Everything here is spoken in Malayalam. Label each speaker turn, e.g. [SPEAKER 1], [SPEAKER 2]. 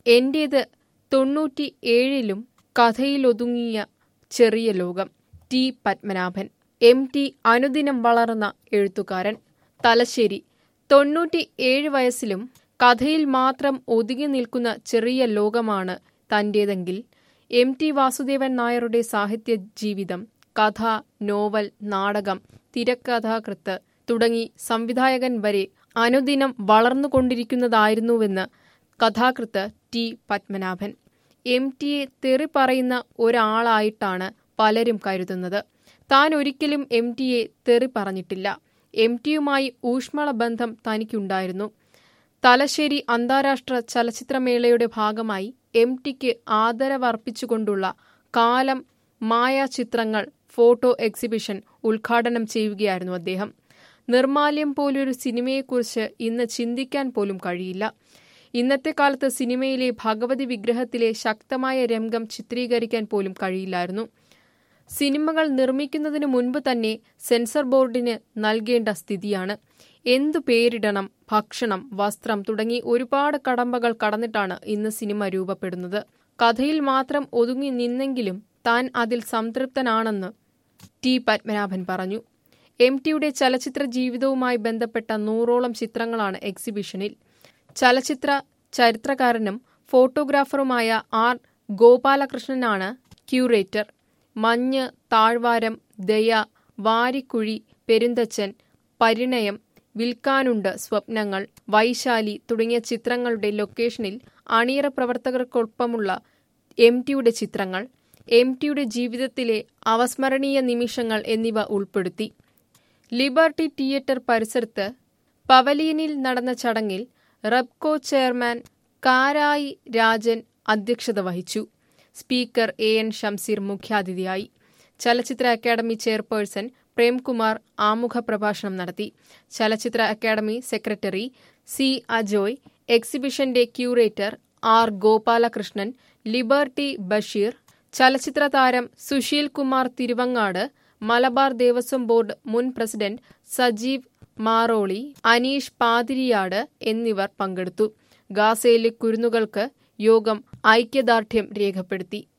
[SPEAKER 1] എന്റേത് തൊണ്ണൂറ്റി ഏഴിലും കഥയിലൊതുങ്ങിയ ചെറിയ ലോകം ടി പത്മനാഭൻ എം ടി അനുദിനം വളർന്ന എഴുത്തുകാരൻ തലശ്ശേരി തൊണ്ണൂറ്റി ഏഴ് വയസ്സിലും കഥയിൽ മാത്രം ഒതുങ്ങി നിൽക്കുന്ന ചെറിയ ലോകമാണ് തന്റേതെങ്കിൽ എം ടി വാസുദേവൻ നായരുടെ സാഹിത്യ ജീവിതം കഥ നോവൽ നാടകം തിരക്കഥാകൃത്ത് തുടങ്ങി സംവിധായകൻ വരെ അനുദിനം വളർന്നുകൊണ്ടിരിക്കുന്നതായിരുന്നുവെന്ന് കഥാകൃത്ത് ടി പത്മനാഭൻ എം ടിയെ തെറി പറയുന്ന ഒരാളായിട്ടാണ് പലരും കരുതുന്നത് താൻ ഒരിക്കലും എം ടിയെ തെറി പറഞ്ഞിട്ടില്ല എം ടിയുമായി ഊഷ്മള ബന്ധം തനിക്കുണ്ടായിരുന്നു തലശ്ശേരി അന്താരാഷ്ട്ര ചലച്ചിത്രമേളയുടെ ഭാഗമായി എം ടിക്ക് ആദരവർപ്പിച്ചുകൊണ്ടുള്ള കാലം മായാചിത്രങ്ങൾ ഫോട്ടോ എക്സിബിഷൻ ഉദ്ഘാടനം ചെയ്യുകയായിരുന്നു അദ്ദേഹം നിർമാല്യം പോലൊരു സിനിമയെക്കുറിച്ച് ഇന്ന് ചിന്തിക്കാൻ പോലും കഴിയില്ല ഇന്നത്തെ കാലത്ത് സിനിമയിലെ ഭഗവതി വിഗ്രഹത്തിലെ ശക്തമായ രംഗം ചിത്രീകരിക്കാൻ പോലും കഴിയില്ലായിരുന്നു സിനിമകൾ നിർമ്മിക്കുന്നതിനു മുൻപ് തന്നെ സെൻസർ ബോർഡിന് നൽകേണ്ട സ്ഥിതിയാണ് എന്തു പേരിടണം ഭക്ഷണം വസ്ത്രം തുടങ്ങി ഒരുപാട് കടമ്പകൾ കടന്നിട്ടാണ് ഇന്ന് സിനിമ രൂപപ്പെടുന്നത് കഥയിൽ മാത്രം ഒതുങ്ങി നിന്നെങ്കിലും താൻ അതിൽ സംതൃപ്തനാണെന്ന് ടി പത്മനാഭൻ പറഞ്ഞു എം ടിയുടെ ചലച്ചിത്ര ജീവിതവുമായി ബന്ധപ്പെട്ട നൂറോളം ചിത്രങ്ങളാണ് എക്സിബിഷനിൽ ചലച്ചിത്ര ചരിത്രകാരനും ഫോട്ടോഗ്രാഫറുമായ ആർ ഗോപാലകൃഷ്ണനാണ് ക്യൂറേറ്റർ മഞ്ഞ് താഴ്വാരം ദയ വാരിക്കുഴി പെരുന്തച്ചൻ പരിണയം വിൽക്കാനുണ്ട് സ്വപ്നങ്ങൾ വൈശാലി തുടങ്ങിയ ചിത്രങ്ങളുടെ ലൊക്കേഷനിൽ അണിയറ പ്രവർത്തകർക്കൊപ്പമുള്ള എം ടിയുടെ ചിത്രങ്ങൾ എം ടിയുടെ ജീവിതത്തിലെ അവസ്മരണീയ നിമിഷങ്ങൾ എന്നിവ ഉൾപ്പെടുത്തി ലിബർട്ടി തിയേറ്റർ പരിസരത്ത് പവലിയനിൽ നടന്ന ചടങ്ങിൽ റബ്കോ ചെയർമാൻ കാരായി രാജൻ അധ്യക്ഷത വഹിച്ചു സ്പീക്കർ എ എൻ ഷംസീർ മുഖ്യാതിഥിയായി ചലച്ചിത്ര അക്കാദമി ചെയർപേഴ്സൺ പ്രേംകുമാർ ആമുഖ പ്രഭാഷണം നടത്തി ചലച്ചിത്ര അക്കാദമി സെക്രട്ടറി സി അജോയ് എക്സിബിഷന്റെ curator R Gopalakrishnan Liberty Basheer ചലച്ചിത്ര താരം സുശീൽ കുമാർ തിരുവങ്ങാട് മലബാർ ദേവസ്വം ബോർഡ് മുൻ പ്രസിഡന്റ് സജീവ് മാറോളി അനീഷ് പാതിരിയാട് എന്നിവർ പങ്കെടുത്തു ഗാസയിലെ കുരുന്നുകൾക്ക് യോഗം ഐക്യദാർഢ്യം രേഖപ്പെടുത്തി